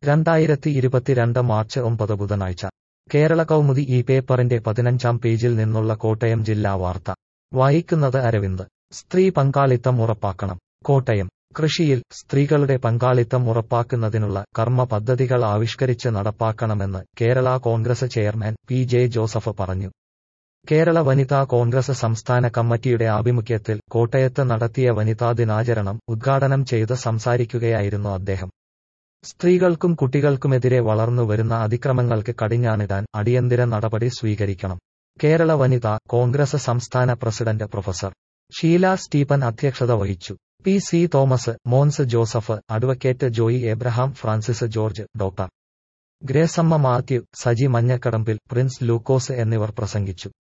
രണ്ടായിരത്തി ഇരുപത്തിരണ്ട് മാർച്ച് ഒമ്പത് ബുധനാഴ്ച കേരള കൗമുദി ഈ പേപ്പറിന്റെ പതിനഞ്ചാം പേജിൽ നിന്നുള്ള കോട്ടയം ജില്ലാ വാർത്ത വായിക്കുന്നത് അരവിന്ദ് സ്ത്രീ പങ്കാളിത്തം ഉറപ്പാക്കണം കോട്ടയം കൃഷിയിൽ സ്ത്രീകളുടെ പങ്കാളിത്തം ഉറപ്പാക്കുന്നതിനുള്ള കർമ്മ പദ്ധതികൾ ആവിഷ്കരിച്ച് നടപ്പാക്കണമെന്ന് Kerala Congress chairman P J Joseph പറഞ്ഞു കേരള വനിതാ കോൺഗ്രസ് സംസ്ഥാന കമ്മിറ്റിയുടെ ആഭിമുഖ്യത്തിൽ കോട്ടയത്ത് നടത്തിയ വനിതാ ദിനാചരണം ഉദ്ഘാടനം ചെയ്ത് സംസാരിക്കുകയായിരുന്നു അദ്ദേഹം സ്ത്രീകൾക്കും കുട്ടികൾക്കുമെതിരെ വളർന്നു വരുന്ന അതിക്രമങ്ങൾക്ക് കടിഞ്ഞാണിടാൻ അടിയന്തര നടപടി സ്വീകരിക്കണം കേരള വനിതാ കോൺഗ്രസ് സംസ്ഥാന പ്രസിഡന്റ് പ്രൊഫസർ ഷീല സ്റ്റീഫൻ അധ്യക്ഷത വഹിച്ചു P C Thomas Mons Joseph advocate Joy Abraham Francis George doctor Gracamma Mathew Saji Manjakadambil Prince Lukose എന്നിവർ പ്രസംഗിച്ചു